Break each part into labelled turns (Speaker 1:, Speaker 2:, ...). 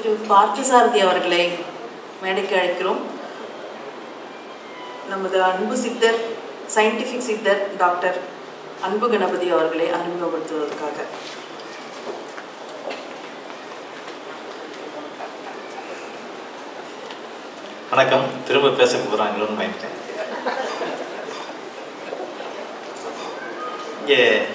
Speaker 1: திரு பார்த்தசாரதி அவர்களை மேடைக்கு அழைக்கிறோம் நமது அன்பு சித்தர் சயின்டிஃபிக் சித்தர் டாக்டர் அன்பு கணபதி அவர்களை அறிமுகப்படுத்துவதற்காக
Speaker 2: வணக்கம் திரும்ப பேச போகிறாங்களோன்னு பயந்துட்டேன் இங்கே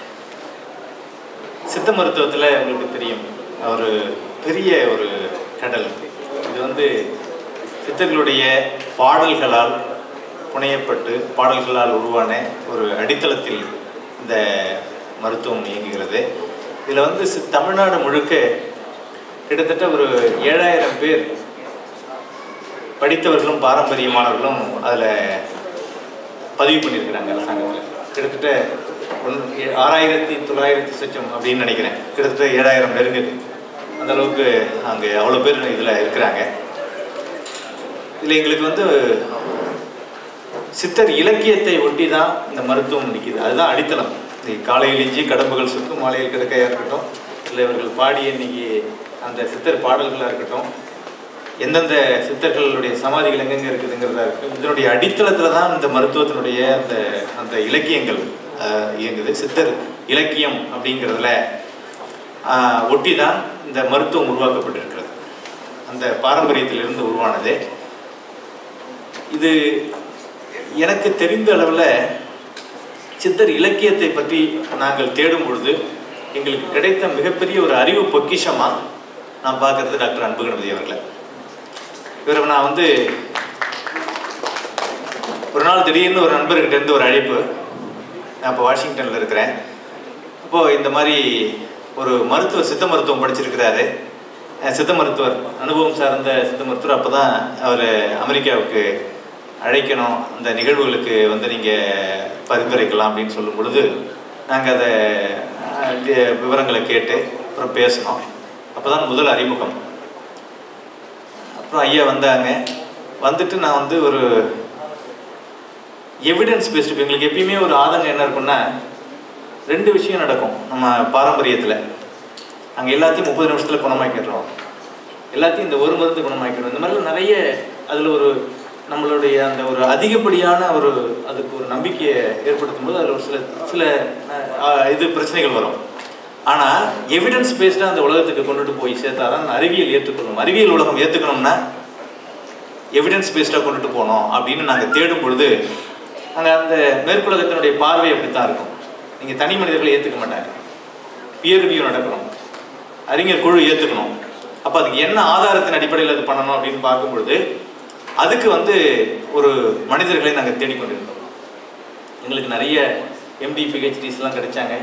Speaker 2: சித்த மருத்துவத்தில் உங்களுக்கு தெரியும் ஒரு பெரிய ஒரு கடல் இது வந்து சித்தர்களுடைய பாடல்களால் புனையப்பட்டு பாடல்களால் உருவான ஒரு அடித்தளத்தில் இந்த மருத்துவம் இயங்குகிறது இதில் வந்து சி- தமிழ்நாடு முழுக்க கிட்டத்தட்ட ஒரு ஏழாயிரம் பேர் படித்தவர்களும் பாரம்பரியமானவர்களும் அதில் பதிவு பண்ணியிருக்கிறாங்க அரசாங்கத்தில் கிட்டத்தட்ட ஒன்று ஆறாயிரத்தி தொள்ளாயிரத்தி சொச்சம் அப்படின்னு நினைக்கிறேன் கிட்டத்தட்ட ஏழாயிரம் நெருங்குது அந்த அளவுக்கு அங்கே அவ்வளோ பேர் இதில் இருக்கிறாங்க இதில் எங்களுக்கு வந்து சித்தர் இலக்கியத்தை ஒட்டி தான் இந்த மருத்துவம் நிற்கிது அதுதான் அடித்தளம் இந்த காலையில் இஞ்சி கடம்புகள் சுற்றும் மாலையில் கிடக்கையாக இருக்கட்டும் இல்லை இவர்கள் பாடிய இன்னைக்கு அந்த சித்தர் பாடல்களாக இருக்கட்டும் எந்தெந்த சித்தர்களுடைய சமாதிகள் எங்கெங்க இருக்குதுங்கிறதா இருக்கு இதனுடைய அடித்தளத்தில் தான் இந்த மருத்துவத்தினுடைய அந்த அந்த இலக்கியங்கள் ஆஹ், இயங்குது சித்தர் இலக்கியம் அப்படிங்கிறதுல ஆஹ், ஒட்டி தான் இந்த மருத்துவம் உருவாக்கப்பட்டிருக்கிறது அந்த பாரம்பரியத்திலிருந்து உருவானது இது எனக்கு தெரிந்த அளவில் சித்தர் இலக்கியத்தை பற்றி நாங்கள் தேடும் பொழுது எங்களுக்கு கிடைத்த மிகப்பெரிய ஒரு அறிவு பொக்கிஷமாக நான் பார்க்கறது டாக்டர் அன்பு கணபதி அவர்களை இவரை நான் வந்து ஒரு நாள் திடீர்னு ஒரு நண்பர்கிட்ட இருந்து ஒரு அழைப்பு நான் இப்போ வாஷிங்டனில் இருக்கிறேன் அப்போது இந்த மாதிரி ஒரு மருத்துவர் சித்த மருத்துவம் படிச்சிருக்கிறாரு அஹ் சித்த மருத்துவர் அனுபவம் சார்ந்த சித்த மருத்துவர் அப்போ தான் அவர் அமெரிக்காவுக்கு அழைக்கணும் அந்த நிகழ்வுகளுக்கு வந்து நீங்கள் பரிந்துரைக்கலாம் அப்படின்னு சொல்லும் பொழுது நாங்கள் அதை அஹ், தி- விவரங்களை கேட்டு அப்புறம் பேசினோம் அப்போ தான் முதல் அறிமுகம் அப்புறம் ஐயா வந்தாங்க வந்துட்டு நான் வந்து ஒரு எவிடன்ஸ் பேஸ்டு இப்போ எங்களுக்கு எப்பயுமே ஒரு ஆதங்கம் என்ன இருக்குன்னா ரெண்டு விஷயம் நடக்கும் நம்ம பாரம்பரியத்தில் நாங்கள் எல்லாத்தையும் முப்பது நிமிஷத்தில் குணமாக்கிடுறோம் எல்லாத்தையும் இந்த ஒரு மருந்து குணமாக்கிடுறோம் இந்த மாதிரிலாம் நிறைய அதில் ஒரு நம்மளுடைய அந்த ஒரு அதிகப்படியான ஒரு அதுக்கு ஒரு நம்பிக்கையை ஏற்படுத்தும் போது அதில் ஒரு சில சில அஹ், இது பிரச்சனைகள் வரும் ஆனால் எவிடன்ஸ் பேஸ்டாக அந்த உலகத்துக்கு கொண்டுட்டு போய் சேர்த்தாதான் அறிவியல் ஏற்றுக்கணும் அறிவியல் உலகம் ஏற்றுக்கணும்னா எவிடன்ஸ் பேஸ்டாக கொண்டுட்டு போகணும் அப்படின்னு நாங்கள் தேடும் பொழுது அங்கே அந்த மேற்குலகத்தினுடைய பார்வை அப்படி தான் இருக்கும் நீங்கள் தனி மனிதர்களை ஏற்றுக்க மாட்டாங்க பியர் ரிவ்யூ நடக்கணும் அறிஞர் குழு ஏற்றுக்கணும் அப்போ அதுக்கு என்ன ஆதாரத்தின் அடிப்படையில் அது பண்ணணும் அப்படின்னு பார்க்கும் பொழுது அதுக்கு வந்து ஒரு மனிதர்களை நாங்கள் தேடிக்கொண்டிருந்தோம் எங்களுக்கு நிறைய எம்டி பிஹெச்டிஸ்லாம் கிடைச்சாங்க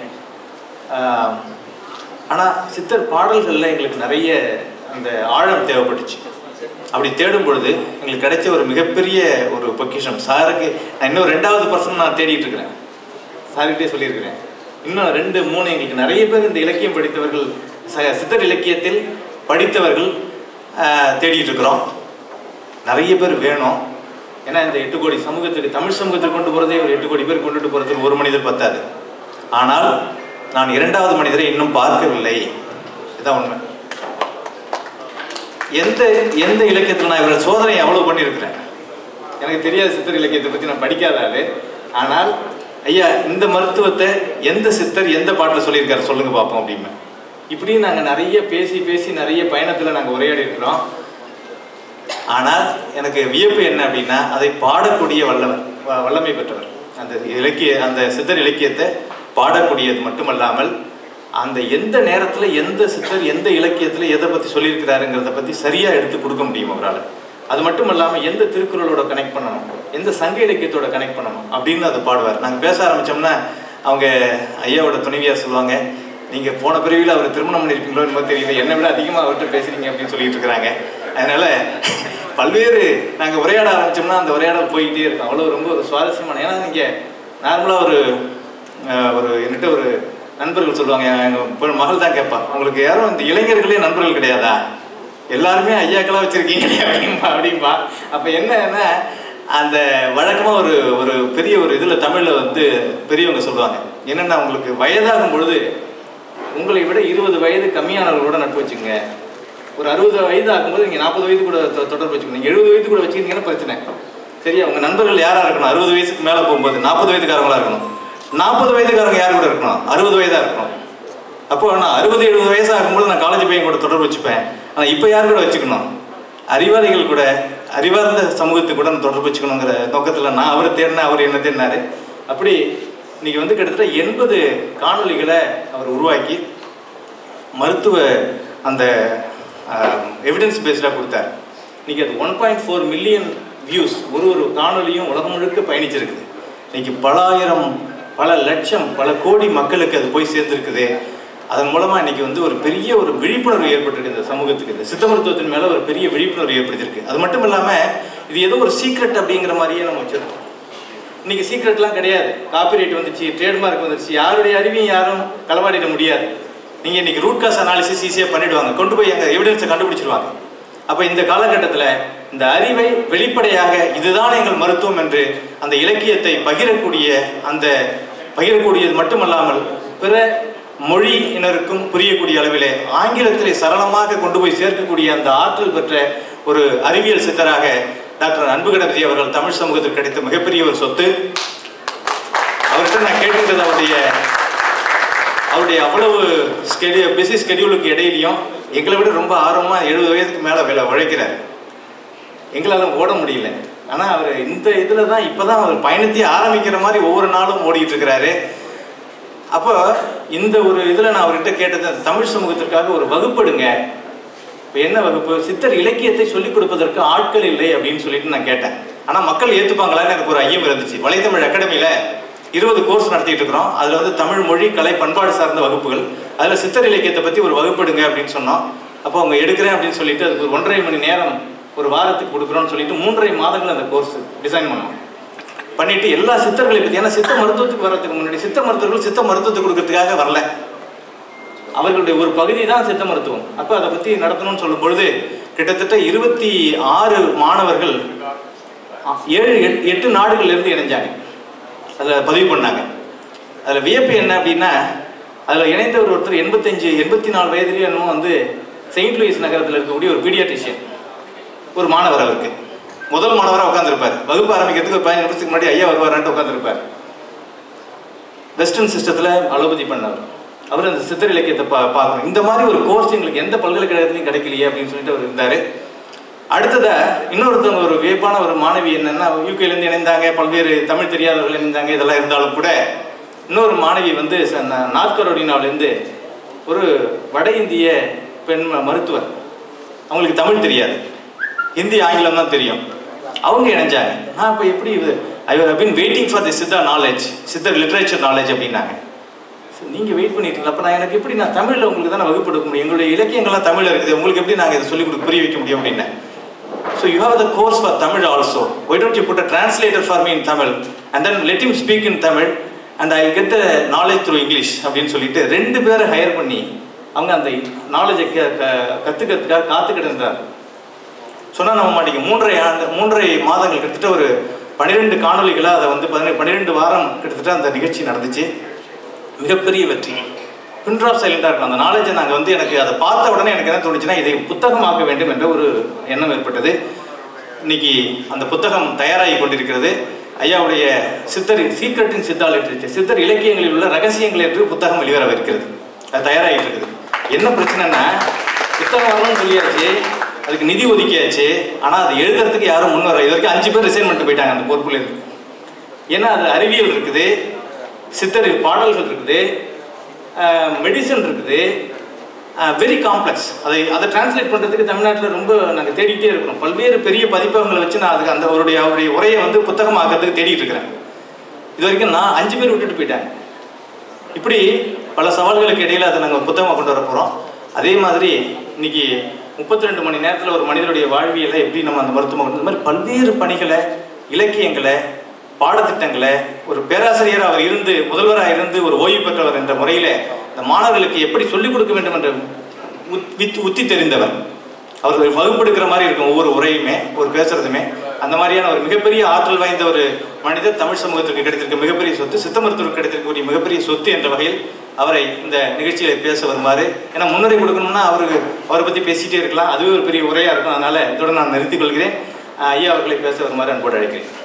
Speaker 2: ஆனால் சித்தர் பாடல்களில் எங்களுக்கு நிறைய அந்த ஆழம் தேவைப்பட்டுச்சு அப்படி தேடும் பொழுது எங்களுக்கு கிடைச்ச ஒரு மிகப்பெரிய ஒரு பொக்கிஷம் சாருக்கு நான் இன்னும் ரெண்டாவது பர்சன் நான் தேடிட்டு இருக்கிறேன் சார்கிட்டே சொல்லியிருக்கிறேன் இன்னும் ரெண்டு மூணு எங்களுக்கு நிறைய பேர் இந்த இலக்கியம் படித்தவர்கள் ச- சித்தர் இலக்கியத்தில் படித்தவர்கள் ஆஹ், தேடிட்டு இருக்கிறோம் நிறைய பேர் வேணும் ஏன்னா இந்த எட்டு கோடி சமூகத்துக்கு தமிழ் சமூகத்துக்கு கொண்டு போகிறதே ஒரு எட்டு கோடி பேர் கொண்டுட்டு போகிறதுக்கு ஒரு மனிதர் பத்தாது ஆனால் நான் இரண்டாவது மனிதரை இன்னும் பார்க்கவில்லை இதுதான் உண்மை எந்த எந்த இலக்கியத்தில் நான் இவரோட சோதனை எவ்வளவு பண்ணியிருக்கிறேன் எனக்கு தெரியாத சித்தர் இலக்கியத்தை பற்றி நான் படிக்காத ஆளு ஆனால் ஐயா இந்த மருத்துவத்தை எந்த சித்தர் எந்த பாட்டில் சொல்லியிருக்காரு சொல்லுங்க பார்ப்போம் அப்படின்னு இப்படி நாங்கள் நிறைய பேசி பேசி நிறைய பயணத்தில் நாங்கள் உரையாடி இருக்கிறோம் ஆனால் எனக்கு வியப்பு என்ன அப்படின்னா அதை பாடக்கூடிய வல்லவர் வ- வல்லமை பெற்றவர் அந்த இலக்கிய அந்த சித்தர் இலக்கியத்தை பாடக்கூடியது மட்டுமல்லாமல் அந்த எந்த நேரத்தில் எந்த சித்தர் எந்த இலக்கியத்தில் எதை பற்றி சொல்லியிருக்கிறாருங்கிறத பற்றி சரியாக எடுத்து கொடுக்க முடியும் அவரால் அது மட்டும் இல்லாமல் எந்த திருக்குறளோட கனெக்ட் பண்ணணும் எந்த சங்க இலக்கியத்தோட கனெக்ட் பண்ணணும் அப்படின்னு அதை பாடுவார் நாங்கள் பேச ஆரம்பித்தோம்னா அவங்க ஐயாவோட துணைவியார் சொல்லுவாங்க நீங்கள் போன பிறவியில் அவர் திருமணம் பண்ணியிருப்பீங்களோ என்னமோ தெரியல என்னை விட அதிகமாக அவர்கிட்ட பேசுறீங்க அப்படின்னு சொல்லிட்டு இருக்கிறாங்க அதனால பல்வேறு நாங்கள் உரையாட ஆரம்பிச்சோம்னா அந்த உரையாடல் போய்கிட்டே இருக்கும் அவ்வளோ ரொம்ப ஒரு சுவாரஸ்யமான ஏன்னா நீங்கள் நார்மலாக ஒரு அஹ், ஒரு என்கிட்ட ஒரு நண்பர்கள் சொல்லுவாங்க எங்கள் மகள் தான் கேட்பா உங்களுக்கு யாரும் இந்த இளைஞர்களே நண்பர்கள் கிடையாதா எல்லாருமே ஐயாக்களாக வச்சுருக்கீங்க அப்படின்பா அப்படின்பா அப்போ என்னன்னா அந்த வழக்கமாக ஒரு ஒரு பெரிய ஒரு இதில் தமிழில் வந்து பெரியவங்க சொல்லுவாங்க என்னென்னா உங்களுக்கு வயதாகும் பொழுது உங்களை விட இருபது வயது கம்மியானவர்களோட நட்பு வச்சுங்க ஒரு அறுபது வயது ஆகும்போது நீங்கள் நாற்பது வயது கூட தொ- தொடர்பு வச்சுக்கணும் எழுபது வயது கூட வச்சுக்கிட்டீங்கன்னா பிரச்சனை சரியா உங்கள் நண்பர்கள் யாராக இருக்கணும் அறுபது வயசுக்கு மேலே போகும்போது நாற்பது வயதுக்காரங்களா இருக்கணும் நாற்பது வயதுக்காரங்க யார் கூட இருக்கணும் அறுபது வயதாக இருக்கணும் அப்போ நான் அறுபது எழுபது வயசு ஆகும்போது நான் காலேஜ் பையன் கூட தொடர்பு வச்சுப்பேன் ஆனால் இப்போ யார் கூட வச்சுக்கணும் அறிவாளிகள் கூட அறிவார்ந்த சமூகத்துக்கு கூட நான் தொடர்பு வச்சுக்கணுங்கிற நோக்கத்தில் நான் அவர் தேடினேன் அவர் என்ன தேடினாரு அப்படி இன்னைக்கு வந்து கிட்டத்தட்ட எண்பது காணொளிகளை அவர் உருவாக்கி மருத்துவ அந்த எவிடன்ஸ் பேஸ்டாக கொடுத்தார் இன்னைக்கு அது one point four million views ஒரு ஒரு காணொலியும் உலகம் முழுக்க பயணிச்சிருக்குது இன்னைக்கு பல ஆயிரம் பல லட்சம் பல கோடி மக்களுக்கு அது போய் சேர்ந்துருக்குது அதன் மூலமாக இன்னைக்கு வந்து ஒரு பெரிய ஒரு விழிப்புணர்வு ஏற்பட்டிருக்கு இந்த சமூகத்துக்கு இந்த சித்த மருத்துவத்தின் மேலே ஒரு பெரிய விழிப்புணர்வு ஏற்படுத்தியிருக்கு அது மட்டும் இல்லாமல் இது ஏதோ ஒரு சீக்ரெட் அப்படிங்கிற மாதிரியே நம்ம வச்சிருக்கோம் இன்னைக்கு சீக்ரெட்லாம் கிடையாது காப்பிரைட் வந்துச்சு ட்ரேட்மார்க் வந்துருச்சு யாருடைய அறிவையும் யாரும் களவாடிட முடியாது நீங்கள் இன்னைக்கு ரூட் காஸ் அனாலிசிஸ் ஈஸியாக பண்ணிடுவாங்க கொண்டு போய் எங்கள் எவிடன்ஸை கண்டுபிடிச்சிருவாங்க அப்போ இந்த காலகட்டத்தில் இந்த அறிவை வெளிப்படையாக இதுதான் எங்கள் மருத்துவம் என்று அந்த இலக்கியத்தை பகிரக்கூடிய அந்த பகிரக்கூடியது மட்டுமல்லாமல் பிற மொழியினருக்கும் புரியக்கூடிய அளவிலே ஆங்கிலத்திலே சரளமாக கொண்டு போய் சேர்க்கக்கூடிய அந்த ஆற்றல் பெற்ற ஒரு அறிவியல் சித்தராக டாக்டர் அன்பு கணபதி அவர்கள் தமிழ் சமூகத்திற்கு கிடைத்த மிகப்பெரிய ஒரு சொத்து அவர்கிட்ட நான் கேட்டுக்கிறது அவருடைய அவருடைய அவ்வளவு ஸ்கெடியூ பிஸி ஸ்கெடியூலுக்கு இடையிலையும் எங்களை விட ரொம்ப ஆர்வமாக எழுபது வயதுக்கு மேலே வேலை உழைக்கிறார் எங்களால் ஓட முடியல ஆனால் அவர் இந்த இதில் தான் இப்போ தான் அவர் பயணத்தையே ஆரம்பிக்கிற மாதிரி ஒவ்வொரு நாளும் ஓடிட்டு இருக்கிறாரு அப்போ இந்த ஒரு இதில் நான் அவர்கிட்ட கேட்டது அந்த தமிழ் சமூகத்திற்காக ஒரு வகுப்படுங்க இப்போ என்ன வகுப்பு சித்தர் இலக்கியத்தை சொல்லிக் கொடுப்பதற்கு ஆட்கள் இல்லை அப்படின்னு சொல்லிட்டு நான் கேட்டேன் ஆனால் மக்கள் ஏற்றுப்பாங்களான்னு எனக்கு ஒரு ஐயம் இருந்துச்சு வலைத்தமிழ் அகாடமியில் இருபது கோர்ஸ் நடத்திட்டு இருக்கிறோம் அதில் வந்து தமிழ் மொழி கலை பண்பாடு சார்ந்த வகுப்புகள் அதில் சித்தர் இலக்கியத்தை பற்றி ஒரு வகுப்படுங்க அப்படின்னு சொன்னோம் அப்போ அவங்க எடுக்கிறேன் அப்படின்னு சொல்லிட்டு அதுக்கு ஒரு ஒன்றரை மணி நேரம் ஒரு வாரத்துக்கு கொடுக்குறோம்னு சொல்லிட்டு மூன்றரை மாதங்கள் அந்த கோர்ஸ் டிசைன் பண்ணோம் பண்ணிட்டு எல்லா சித்தர்களை பற்றி ஏன்னா சித்த மருத்துவத்துக்கு வர்றதுக்கு முன்னாடி சித்த மருத்துவர்கள் சித்த மருத்துவத்தை கொடுக்கறதுக்காக வரல அவர்களுடைய ஒரு பகுதி தான் சித்த மருத்துவம் அப்போ அதை பற்றி நடத்தணும்னு சொல்லும் பொழுது கிட்டத்தட்ட இருபத்தி ஆறு மாணவர்கள் அ, ஏழு எட்- எட்டு நாடுகள்லேருந்து இணைஞ்சாங்க அதில் பதிவு பண்ணாங்க அதில் வியப்பு என்ன அப்படின்னா அதில் இணைந்த ஒரு ஒருத்தர் எண்பத்தஞ்சு எண்பத்தி நாலு வயதுலேயே என்னமோ வந்து செயின்ட் லூயிஸ் நகரத்தில் இருக்கக்கூடிய ஒரு பீடியாட்ரிஷியன் ஒரு மாணவர் அவருக்கு முதல் மாணவராக உட்காந்துருப்பார் வகுப்பு ஆரம்பிக்கிறதுக்கு ஒரு பதினஞ்சு நிமிஷத்துக்கு முன்னாடி ஐயா வருவாரான்ட்டு உட்காந்துருப்பார் வெஸ்டர்ன் சிஸ்டத்தில் அலோபதி பண்ணார் அவர் அந்த சித்தர் இலக்கியத்தை பா பார்க்கணும் இந்த மாதிரி ஒரு கோர்ஸ் எங்களுக்கு எந்த பல்கலைக்கழகத்துலையும் கிடைக்கலையே அப்படின்னு சொல்லிட்டு அவர் இருந்தார் அடுத்ததா இன்னொருத்தவங்க ஒரு வியப்பான ஒரு மாணவி என்னன்னா யூகேலேருந்து இணைந்தாங்க பல்வேறு தமிழ் தெரியாதவர்கள் இணைந்தாங்க இதெல்லாம் இருந்தாலும் கூட இன்னொரு மாணவி வந்து ச- நா- நார்த் கரோலினாவிலேருந்து ஒரு வட இந்திய பெண் ம- மருத்துவர் அவங்களுக்கு தமிழ் தெரியாது ஹிந்தி ஆங்கிலம் தான் தெரியும் அவங்க இணைஞ்சாங்க நான் இப்போ எப்படி இது I have been waiting for the Siddha knowledge Siddhar literature knowledge அப்படின்னாங்க சரி, நீங்க வெயிட் பண்ணிட்டு இருக்கீங்க. அப்ப நான் எனக்கு எப்படி நான் தமிழ்ல உங்களுக்கு தானே வகுப்பு எடுக்க முடியும் எங்களுடைய இலக்கியங்கள்லாம் தமிழ்ல இருக்குது உங்களுக்கு எப்படி நாங்க இதை சொல்லி கொடுக்க புரிய வைக்க முடியும் அப்படின்னேன் so you have the course for Tamil also why don't you put a translator for me in Tamil and then let him speak in Tamil and I get the knowledge through English அப்படின்னு சொல்லிட்டு ரெண்டு பேரை ஹையர் பண்ணி அவங்க அந்த நாலேஜை கற்றுக்கிறதுக்காக காத்துக்கிட்டு இருந்தார் சொன்னா நம்ப மாட்டீங்க மூன்றரை ஆண்டு மூன்றரை மாதங்கள் கிட்டத்தட்ட ஒரு பன்னிரெண்டு காணொளிகளை அதை வந்து பதினெண்டு பன்னிரெண்டு வாரம் கிட்டத்தட்ட அந்த நிகழ்ச்சி நடந்துச்சு மிகப்பெரிய வெற்றி பின்ட்ராப் சைலண்டாக இருக்கும் அந்த நாலேஜை நாங்கள் வந்து எனக்கு அதை பார்த்த உடனே எனக்கு என்ன தோணுச்சுன்னா இதை புத்தகமாக்க வேண்டும் என்ற ஒரு எண்ணம் ஏற்பட்டது இன்னைக்கு அந்த புத்தகம் தயாராகி கொண்டிருக்கிறது ஐயாவுடைய சித்தர் சீக்ரெட் இன் சித்தா லிட்ரேச்சர் சித்தர் இலக்கியங்களில் உள்ள ரகசியங்கள் என்று புத்தகம் வெளிவரவிருக்கிறது அது தயாராகிட்டு இருக்குது என்ன பிரச்சனைன்னா புத்தகம் வரணும்னு சொல்லியாச்சு அதுக்கு நிதி ஒதுக்கியாச்சு ஆனால் அது எழுதுறதுக்கு யாரும் முன் வரல இது வரைக்கும் அஞ்சு பேர் ரிசைன் பண்ணிட்டு போயிட்டாங்க அந்த பொறுப்புல இருந்து ஏன்னா அது அறிவியல் இருக்குது சித்தர் பாடல்கள் இருக்குது மெடிசன் இருக்குது வெரி காம்ப்ளெக்ஸ் அதை அதை டிரான்ஸ்லேட் பண்ணுறதுக்கு தமிழ்நாட்டில் ரொம்ப நாங்கள் தேடிக்கிட்டே இருக்கிறோம் பல்வேறு பெரிய பதிப்பகங்களை வச்சு நான் அதுக்கு அந்த அவருடைய அவருடைய உரையை வந்து புத்தகமாக்கிறதுக்கு தேடிட்டு இருக்கிறேன் இது வரைக்கும் நான் அஞ்சு பேர் விட்டுட்டு போயிட்டாங்க இப்படி பல சவால்களுக்கு இடையில அதை நாங்கள் புத்தகமாக கொண்டு வர போகிறோம் அதே மாதிரி இன்னைக்கு முப்பத்தி ரெண்டு மணி நேரத்தில் ஒரு மனிதனுடைய வாழ்வியலை எப்படி நம்ம அந்த மருத்துவம் இந்த மாதிரி பல்வேறு பணிகளை இலக்கியங்களை பாடத்திட்டங்களை ஒரு பேராசிரியர் அவர் இருந்து முதல்வராக இருந்து ஒரு ஓய்வு பெற்றவர் என்ற முறையில் இந்த மாணவர்களுக்கு எப்படி சொல்லிக் கொடுக்க வேண்டும் என்ற உத்- வித் உத்தி தெரிந்தவர் அவர் ஒரு வகுப்பெடுக்கிற மாதிரி இருக்கும் ஒவ்வொரு உரையுமே ஒரு பேசுறதுமே அந்த மாதிரியான ஒரு மிகப்பெரிய ஆற்றல் வாய்ந்த ஒரு மனிதர் தமிழ் சமூகத்திற்கு கிடைத்திருக்க மிகப்பெரிய சொத்து சித்த மருத்துவருக்கு கிடைத்திருக்கக்கூடிய மிகப்பெரிய சொத்து என்ற வகையில் அவரை இந்த நிகழ்ச்சியில பேச வருமாறு ஏன்னா முன்னுரை கொடுக்கணும்னா அவருக்கு அவரை பற்றி பேசிட்டே இருக்கலாம் அதுவே ஒரு பெரிய உரையாக இருக்கும் அதனால் இதோட நான் நிறுத்திக் கொள்கிறேன் ஆஹ் ஐயா அவர்களை பேச வருமாறு அன்போடு அழைக்கிறேன்